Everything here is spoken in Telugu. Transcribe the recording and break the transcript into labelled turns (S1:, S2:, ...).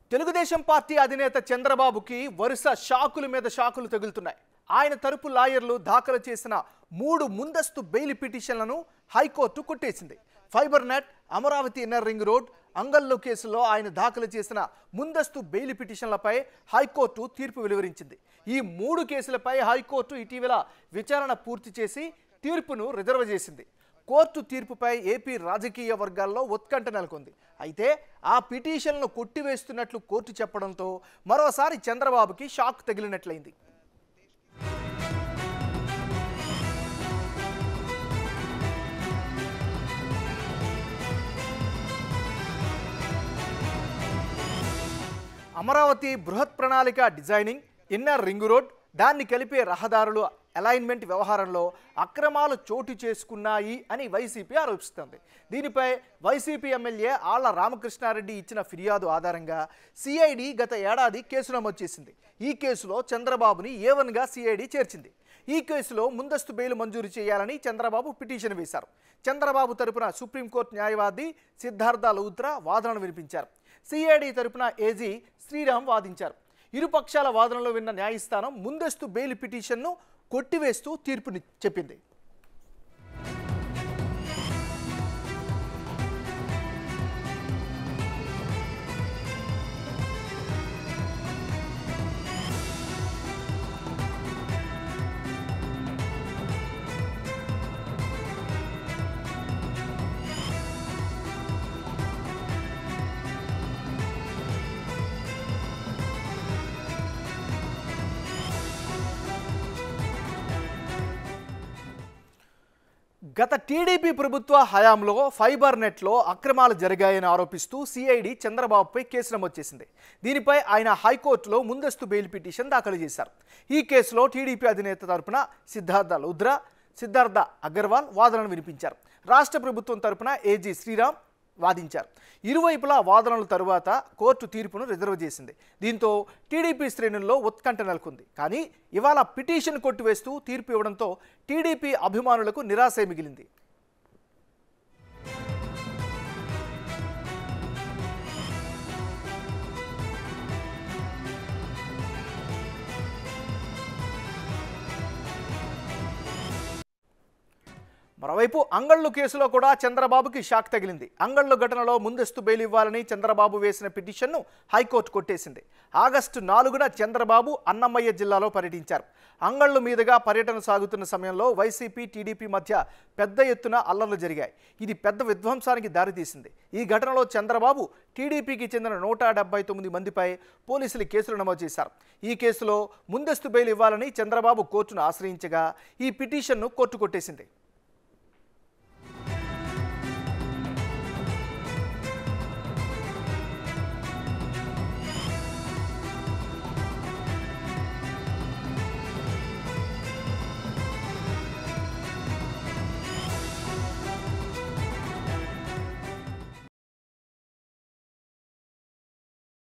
S1: తెలుగుదేశం పార్టీ అధినేత చంద్రబాబుకి వరుస షాకుల మీద షాకులు తగులుతున్నాయి ఆయన తరపు లాయర్లు దాఖలు చేసిన మూడు ముందస్తు బెయిల్ పిటిషన్లను హైకోర్టు కొట్టేసింది fibre net Amaravati inner ring road అంగల్లో కేసులో ఆయన దాఖలు చేసిన ముందస్తు బెయిల్ పిటిషన్లపై హైకోర్టు తీర్పు వెలువరించింది ఈ మూడు కేసులపై హైకోర్టు ఇటీవల విచారణ పూర్తి చేసి తీర్పును రిజర్వ్ చేసింది కోర్టు తీర్పుపై ఏపీ రాజకీయ వర్గాల్లో ఉత్కంఠ నెలకొంది అయితే ఆ పిటిషన్లను కొట్టివేస్తున్నట్లు కోర్టు చెప్పడంతో మరోసారి చంద్రబాబుకి షాక్ తగిలినట్లయింది అమరావతి బృహత్ ప్రణాళిక డిజైనింగ్ ఇన్నర్ రింగ్ రోడ్ దాన్ని కలిపే రహదారులు అలైన్మెంట్ వ్యవహారంలో అక్రమాలు చోటు చేసుకున్నాయి అని వైసీపీ ఆరోపిస్తోంది దీనిపై వైసీపీ ఎమ్మెల్యే ఆళ్ల రామకృష్ణారెడ్డి ఇచ్చిన ఫిర్యాదు ఆధారంగా సిఐడి గత ఏడాది కేసు నమోదు చేసింది ఈ కేసులో చంద్రబాబుని ఏవన్గా సిఐడి చేర్చింది ఈ కేసులో ముందస్తు బెయిల్ మంజూరు చేయాలని చంద్రబాబు పిటిషన్ వేశారు చంద్రబాబు తరపున సుప్రీంకోర్టు న్యాయవాది సిద్ధార్థ లూత్రా వాదనలు వినిపించారు సిఐడి తరపున ఏజీ శ్రీరామ్ వాదించారు ఇరుపక్షాల వాదనలు విన్న న్యాయస్థానం ముందస్తు బెయిల్ పిటిషన్ను కొట్టివేస్తూ తీర్పుని చెప్పింది గత టీడీపీ ప్రభుత్వ హయాంలో ఫైబర్ నెట్లో అక్రమాలు జరిగాయని ఆరోపిస్తూ సిఐడి చంద్రబాబుపై కేసు నమోదు చేసింది దీనిపై ఆయన హైకోర్టులో ముందస్తు బెయిల్ పిటిషన్ దాఖలు చేశారు ఈ కేసులో టీడీపీ అధినేత తరపున సిద్ధార్థ లుద్రా సిద్ధార్థ అగర్వాల్ వాదనలు వినిపించారు రాష్ట్ర ప్రభుత్వం తరపున ఏజీ శ్రీరామ్ వాదించారు ఇరువైపులా వాదనల తరువాత కోర్టు తీర్పును రిజర్వ్ చేసింది దీంతో టీడీపీ శ్రేణుల్లో ఉత్కంఠ నెలకొంది కానీ ఇవాళ పిటిషన్ కొట్టివేస్తూ తీర్పు ఇవ్వడంతో టీడీపీ అభిమానులకు నిరాశ మిగిలింది మరోవైపు అంగళ్ళు కేసులో కూడా చంద్రబాబుకి షాక్ తగిలింది అంగళ్ళు ఘటనలో ముందస్తు బెయిల్ ఇవ్వాలని చంద్రబాబు వేసిన పిటిషన్ను హైకోర్టు కొట్టేసింది ఆగస్టు నాలుగున చంద్రబాబు అన్నమయ్య జిల్లాలో పర్యటించారు అంగళ్ళు మీదుగా పర్యటన సాగుతున్న సమయంలో వైసీపీ టీడీపీ మధ్య పెద్ద ఎత్తున అల్లర్లు జరిగాయి ఇది పెద్ద విధ్వంసానికి దారితీసింది ఈ ఘటనలో చంద్రబాబు టీడీపీకి చెందిన నూట డెబ్బై తొమ్మిది మందిపై పోలీసులు కేసులు నమోదు చేశారు ఈ కేసులో ముందస్తు బెయిల్ ఇవ్వాలని చంద్రబాబు కోర్టును ఆశ్రయించగా ఈ పిటిషన్ను కోర్టు కొట్టేసింది